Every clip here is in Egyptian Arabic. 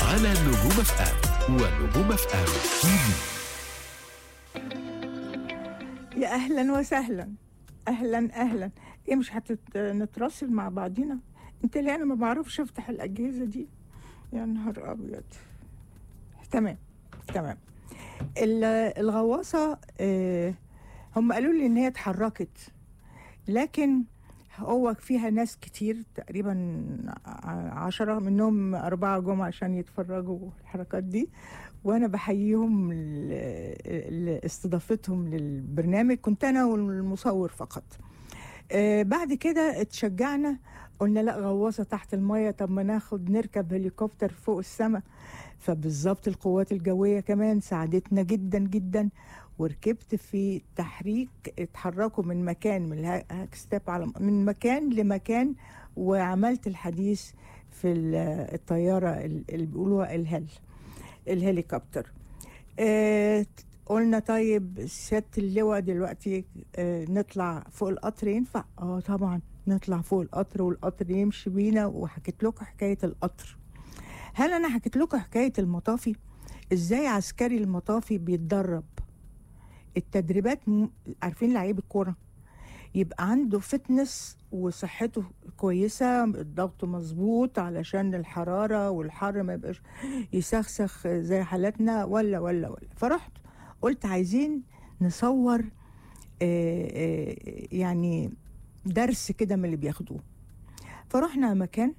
على نجوم اف ام ونجوم اف ام تي في يا اهلا وسهلا اهلا اهلا ايه مش هنتراسل مع بعضينا انت ليه انا ما بعرفش افتح الاجهزه دي يا نهار ابيض تمام تمام ال- الغواصه آه، هم قالوا لي ان هي اتحركت لكن هو فيها ناس كتير تقريبا ع- عشرة منهم أربعة جم عشان يتفرجوا الحركات دي وأنا بحييهم ل- لاستضافتهم للبرنامج كنت أنا والمصور فقط آه، بعد كده اتشجعنا قلنا لا غواصة تحت المية طب ما ناخد نركب هليكوبتر فوق السماء فبالظبط القوات الجوية كمان ساعدتنا جدا جدا وركبت في تحريك اتحركوا من مكان من الهاك ستيب على من مكان لمكان وعملت الحديث في ال- الطيارة ال- اللي بيقولوها الهل الهليكوبتر اه قلنا طيب سيادة اللواء دلوقتي اه نطلع فوق القطر ينفع؟ اه طبعا نطلع فوق القطر والقطر يمشي بينا وحكيت لكم حكاية القطر هل انا حكيت لكم حكاية المطافي؟ ازاي عسكري المطافي بيتدرب التدريبات م... عارفين لعيب الكوره يبقى عنده فتنس وصحته كويسه الضغط مظبوط علشان الحراره والحر ما يبقاش يسخسخ زي حالاتنا ولا ولا ولا فرحت قلت عايزين نصور آه، آه، يعني درس كده من اللي بياخدوه فرحنا مكان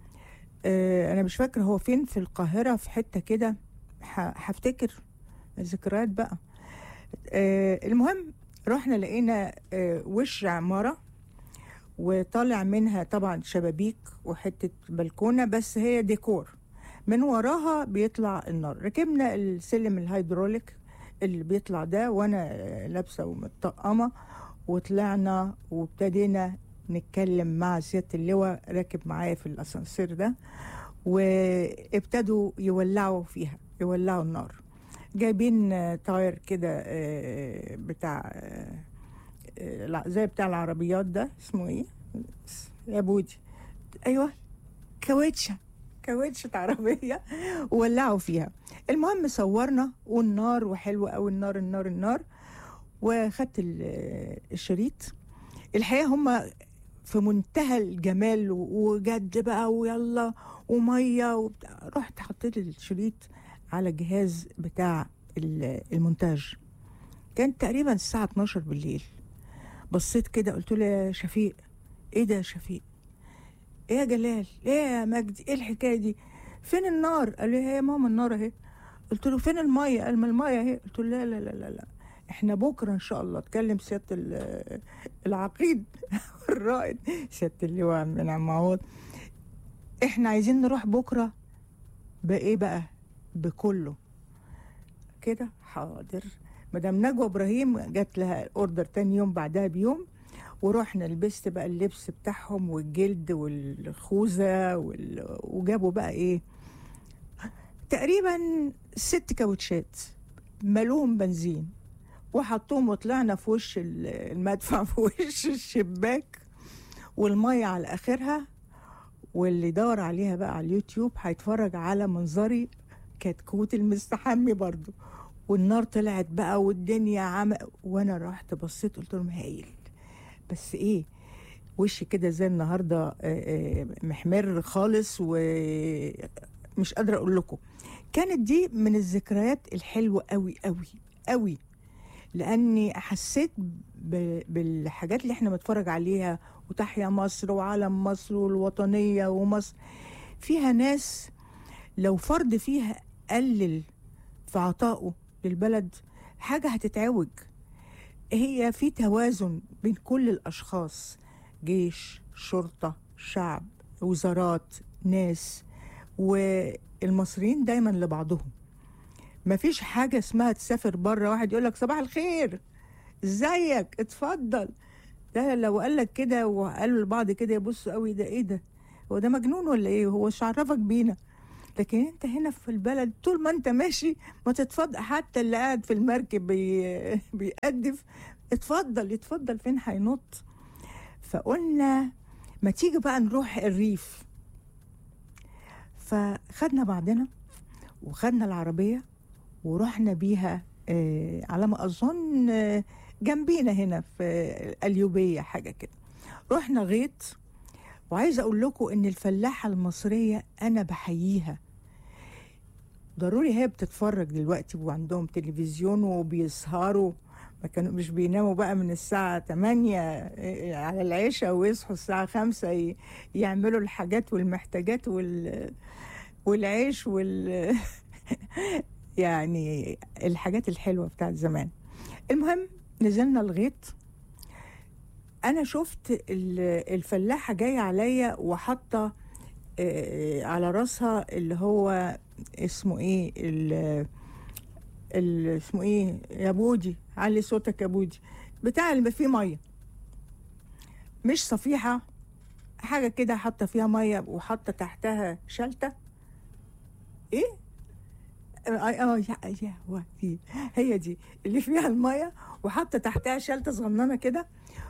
آه، انا مش فاكره هو فين في القاهره في حته كده ه- هفتكر ذكريات بقى آه، المهم رحنا لقينا آه، وش عمارة وطالع منها طبعا شبابيك وحتة بلكونة بس هي ديكور من وراها بيطلع النار ركبنا السلم الهيدروليك اللي بيطلع ده وانا آه، لابسة ومتطقمة وطلعنا وابتدينا نتكلم مع سيادة اللواء راكب معايا في الاسانسير ده وابتدوا يولعوا فيها يولعوا النار جايبين آه، تاير كده آه، بتاع آه، آه، لا، زي بتاع العربيات ده اسمه ايه يا بودي ايوه كاوتشه كاوتشة عربية ولعوا فيها المهم صورنا والنار وحلوة قوي النار النار النار وخدت ال- الشريط الحقيقة هم في منتهى الجمال وجد بقى ويلا ومية وبتاع. رحت حطيت الشريط على الجهاز بتاع ال- المونتاج كان تقريبا الساعة 12 بالليل بصيت كده قلت له يا شفيق ايه ده يا شفيق ايه يا جلال ايه يا مجدي ايه الحكاية دي فين النار قال لي هي يا ماما النار اهي قلت له فين المية قال ما المية اهي قلت له لا لا لا لا, لا. احنا بكره ان شاء الله اتكلم سياده ال- العقيد الرائد سياده اللواء من عم معوض احنا عايزين نروح بكره بايه بقى بكله كده حاضر مدام نجوى ابراهيم جات لها اوردر تاني يوم بعدها بيوم ورحنا لبست بقى اللبس بتاعهم والجلد والخوذه وال... وجابوا بقى ايه تقريبا ست كاوتشات ملوهم بنزين وحطوهم وطلعنا في وش ال- المدفع في وش الشباك والميه على اخرها واللي دار عليها بقى على اليوتيوب هيتفرج على منظري كتكوت المستحمي برضو والنار طلعت بقى والدنيا عم وانا رحت بصيت قلت لهم هايل بس ايه وشي كده زي النهارده آه، آه، محمر خالص ومش قادره اقول لكم كانت دي من الذكريات الحلوه قوي قوي قوي لاني حسيت ب- بالحاجات اللي احنا بنتفرج عليها وتحيا مصر وعلم مصر والوطنيه ومصر فيها ناس لو فرد فيها قلل في عطائه للبلد حاجه هتتعوج هي في توازن بين كل الاشخاص جيش شرطه شعب وزارات ناس والمصريين دايما لبعضهم مفيش حاجة اسمها تسافر بره واحد يقول لك صباح الخير ازيك اتفضل ده لو قال لك كده وقالوا لبعض كده يبصوا قوي ده ايه ده هو ده مجنون ولا ايه هو مش عرفك بينا لكن انت هنا في البلد طول ما انت ماشي ما تتفضل حتى اللي قاعد في المركب بي... بيقدف اتفضل اتفضل فين هينط فقلنا ما تيجي بقى نروح الريف فخدنا بعضنا وخدنا العربيه ورحنا بيها آه، على ما اظن آه، جنبينا هنا في القليوبيه حاجه كده رحنا غيط وعايزه اقول لكم ان الفلاحه المصريه انا بحييها ضروري هي بتتفرج دلوقتي وعندهم تلفزيون وبيسهروا ما كانوا مش بيناموا بقى من الساعة 8 على العشاء ويصحوا الساعة 5 ي- يعملوا الحاجات والمحتاجات وال والعيش وال يعني الحاجات الحلوة بتاعت زمان المهم نزلنا الغيط انا شفت ال- الفلاحة جاية عليا وحاطة آه، على راسها اللي هو اسمه ايه ال ال- اسمه ايه يا بودي علي صوتك يا بودي بتاع اللي فيه ميه مش صفيحه حاجه كده حاطه فيها ميه وحاطه تحتها شلته ايه اه اه يا يا هو دي هي دي اللي فيها الميه وحاطه تحتها شلته صغننه كده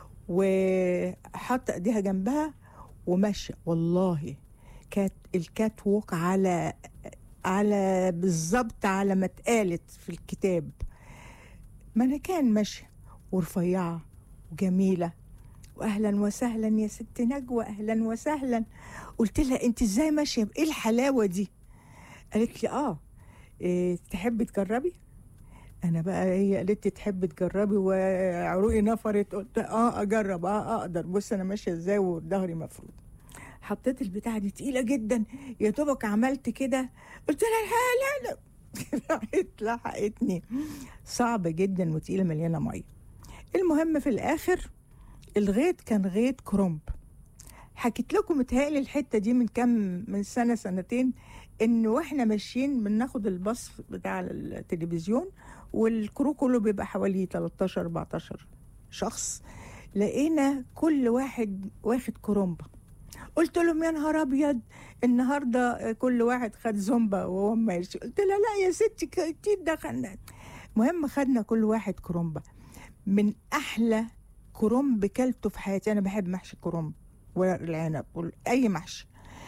وحاطه ايديها جنبها وماشيه والله كانت الكات ووك على على بالظبط على ما اتقالت في الكتاب ما انا كان ماشيه ورفيعه وجميله واهلا وسهلا يا ست نجوى اهلا وسهلا قلت لها انت ازاي ماشيه بايه الحلاوه دي قالت لي اه إيه تحبي تجربي انا بقى هي قالت لي تحبي تجربي وعروقي نفرت قلت اه اجرب اه اقدر بص انا ماشيه ازاي وظهري مفروض حطيت البتاعه دي تقيله جدا يا دوبك عملت كده قلت لها لا لا لا راحت لحقتني صعب جدا وتقيله مليانه ميه المهم في الاخر الغيط كان غيط كرومب حكيت لكم متهيألي الحته دي من كام من سنه سنتين ان واحنا ماشيين بناخد الباص بتاع التلفزيون والكرو كله بيبقى حوالي 13 14 شخص لقينا كل واحد واخد كرومبه قلت لهم يا نهار ابيض النهارده كل واحد خد زومبا وهو ماشي قلت لها لا يا ستي كتير دخلنا المهم خدنا كل واحد كرومبه من احلى كرنب كلته في حياتي انا بحب محشي كرنب ورق العنب اي محشي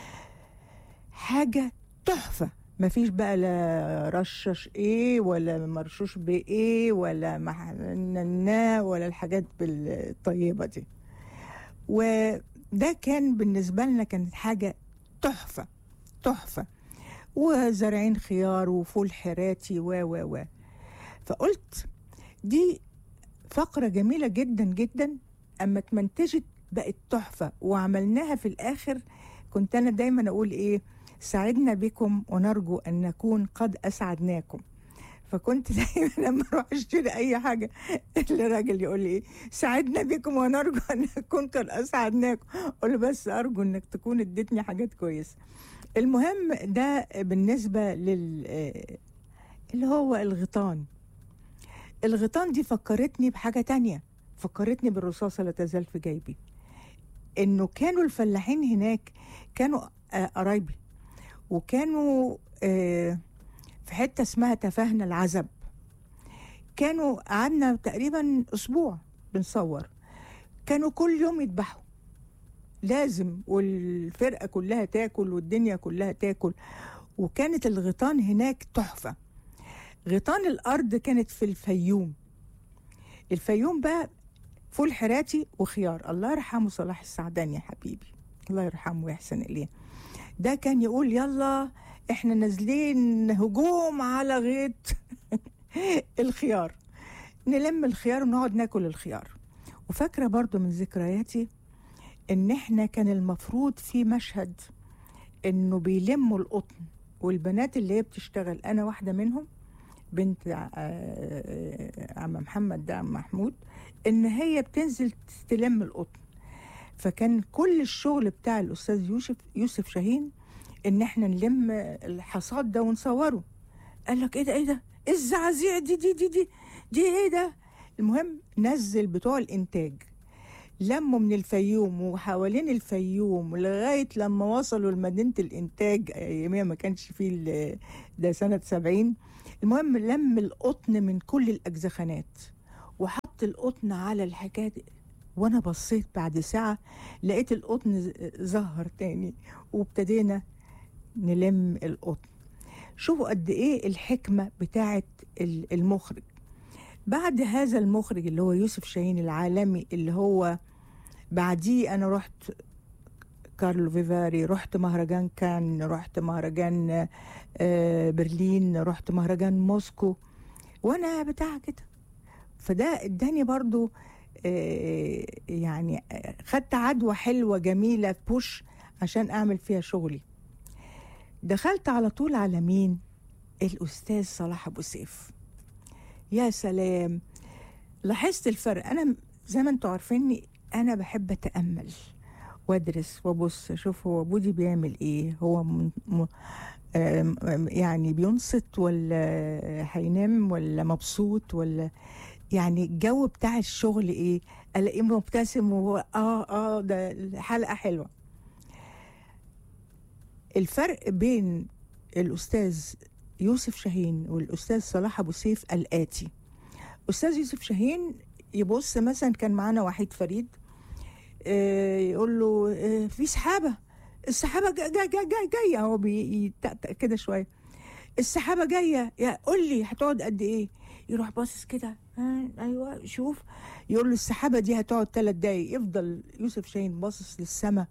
حاجه تحفه مفيش بقى لا رشش ايه ولا مرشوش بايه ولا محننا ولا الحاجات بالطيبه دي وده كان بالنسبه لنا كانت حاجه تحفه تحفه وزارعين خيار وفول حراتي و و و فقلت دي فقرة جميلة جدا جدا أما اتمنتجت بقت تحفة وعملناها في الآخر كنت أنا دايما أقول إيه سعدنا بكم ونرجو أن نكون قد أسعدناكم فكنت دايما لما اروح اشتري اي حاجه الراجل يقول لي ايه سعدنا بكم ونرجو ان نكون قد اسعدناكم اقول له بس ارجو انك تكون اديتني حاجات كويسه المهم ده بالنسبه لل اللي هو الغيطان الغيطان دي فكرتني بحاجة تانية فكرتني بالرصاصة لا تزال في جيبي انه كانوا الفلاحين هناك كانوا آه قرايبي وكانوا آه في حتة اسمها تفاهنا العزب كانوا قعدنا تقريبا اسبوع بنصور كانوا كل يوم يذبحوا لازم والفرقة كلها تاكل والدنيا كلها تاكل وكانت الغيطان هناك تحفه غيطان الارض كانت في الفيوم الفيوم بقى فول حراتي وخيار الله يرحمه صلاح السعداني يا حبيبي الله يرحمه ويحسن اليه ده كان يقول يلا احنا نازلين هجوم على غيط الخيار نلم الخيار ونقعد ناكل الخيار وفاكره برضو من ذكرياتي ان احنا كان المفروض في مشهد انه بيلموا القطن والبنات اللي هي بتشتغل انا واحده منهم بنت عم محمد ده عم محمود ان هي بتنزل تلم القطن فكان كل الشغل بتاع الاستاذ يوسف يوسف شاهين ان احنا نلم الحصاد ده ونصوره قال لك ايه ده ايه ده ايه الزعازيع دي دي دي دي دي ايه ده المهم نزل بتوع الانتاج لموا من الفيوم وحوالين الفيوم لغايه لما وصلوا لمدينه الانتاج اياميها ما كانش فيه ده سنه 70 المهم لم القطن من كل الاجزخانات وحط القطن على الحكايه وانا بصيت بعد ساعه لقيت القطن ظهر تاني وابتدينا نلم القطن شوفوا قد ايه الحكمه بتاعه ال- المخرج بعد هذا المخرج اللي هو يوسف شاهين العالمي اللي هو بعديه انا رحت كارلو فيفاري رحت مهرجان كان رحت مهرجان آه، برلين رحت مهرجان موسكو وانا بتاع كده فده اداني برضو آه، يعني آه، خدت عدوى حلوه جميله بوش عشان اعمل فيها شغلي دخلت على طول على مين الاستاذ صلاح ابو سيف يا سلام لاحظت الفرق انا زي ما انتوا عارفيني انا بحب اتامل وادرس وابص اشوف هو بودي بيعمل ايه هو م... م... آم، آم، يعني بينصت ولا هينام ولا مبسوط ولا يعني الجو بتاع الشغل ايه الاقيه مبتسم وهو اه اه ده الحلقه حلوه الفرق بين الاستاذ يوسف شاهين والاستاذ صلاح ابو سيف الاتي استاذ يوسف شاهين يبص مثلا كان معانا وحيد فريد آه، يقول له آه، في سحابه السحابه جايه جايه جايه جاي جايه هو بيتأتأ كده شويه السحابه جايه يا قول لي هتقعد قد ايه يروح باصص كده آه، ايوه شوف يقول له السحابه دي هتقعد ثلاث دقايق يفضل يوسف شاهين باصص للسماء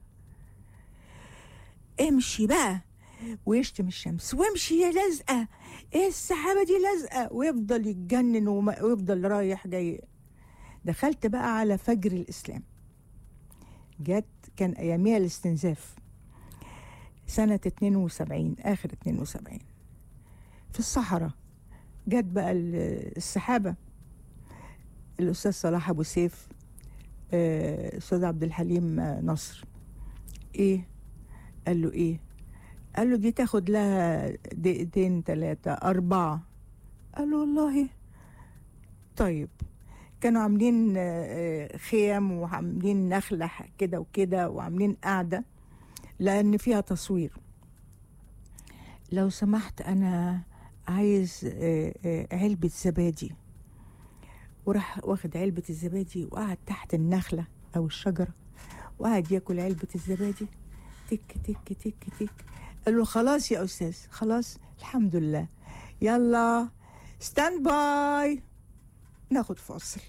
امشي بقى ويشتم الشمس وامشي يا لازقه ايه السحابه دي لازقه ويفضل يتجنن وما- ويفضل رايح جاي دخلت بقى على فجر الاسلام جت كان اياميها الاستنزاف سنة 72 آخر 72 في الصحراء جت بقى ال- السحابة الأستاذ صلاح أبو سيف آه، الأستاذ عبد الحليم آه، نصر إيه قال له إيه قال له دي تاخد لها دقيقتين ثلاثة أربعة قال له والله طيب كانوا عاملين آه، آه، خيم وعاملين نخلة كده وكده وعاملين قاعدة لأن فيها تصوير لو سمحت أنا عايز آه، آه، علبة زبادي وراح واخد علبة الزبادي وقعد تحت النخلة أو الشجرة وقعد ياكل علبة الزبادي تك تك تك تك قال له خلاص يا أستاذ خلاص الحمد لله يلا ستاند باي ناخد فاصل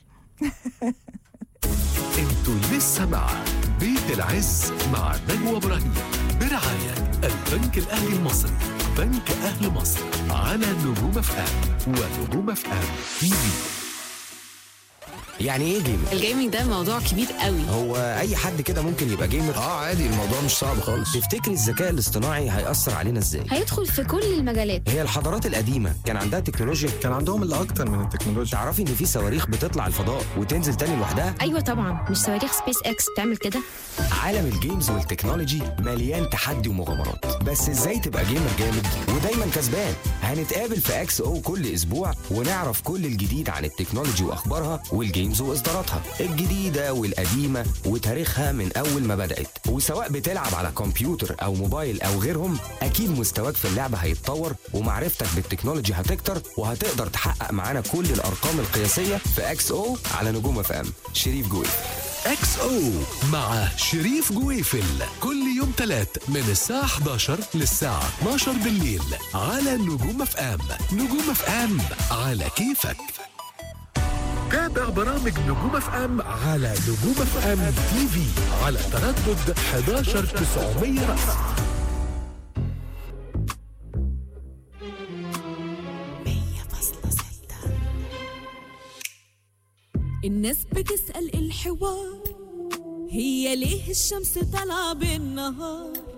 انتوا لسه مع بيت العز مع نجوى ابراهيم برعاية البنك الاهلي المصري بنك اهل مصر على نجوم اف ام ونجوم اف ام تي في يعني ايه جيمر؟ الجيمنج ده موضوع كبير قوي هو اي حد كده ممكن يبقى جيمر؟ اه عادي الموضوع مش صعب خالص تفتكري الذكاء الاصطناعي هيأثر علينا ازاي؟ هيدخل في كل المجالات هي الحضارات القديمة كان عندها تكنولوجيا كان عندهم اللي اكتر من التكنولوجيا تعرفي ان في صواريخ بتطلع الفضاء وتنزل تاني لوحدها؟ ايوه طبعا مش صواريخ سبيس اكس بتعمل كده عالم الجيمز والتكنولوجي مليان تحدي ومغامرات بس ازاي تبقى جيمر جامد ودايما كسبان هنتقابل في اكس او كل اسبوع ونعرف كل الجديد عن التكنولوجي واخبارها والجيمز واصداراتها الجديده والقديمه وتاريخها من اول ما بدات وسواء بتلعب على كمبيوتر او موبايل او غيرهم اكيد مستواك في اللعبه هيتطور ومعرفتك بالتكنولوجي هتكتر وهتقدر تحقق معانا كل الارقام القياسيه في اكس او على نجوم اف ام شريف جوي اكس او مع شريف جويفل كل يوم تلات من الساعة 11 للساعة 12 بالليل على نجوم اف ام نجوم اف ام على كيفك تابع برامج نجوم اف ام على نجوم اف ام تي في على تردد 11 900 رأس الناس بتسأل الحوار هي ليه الشمس طالعة بالنهار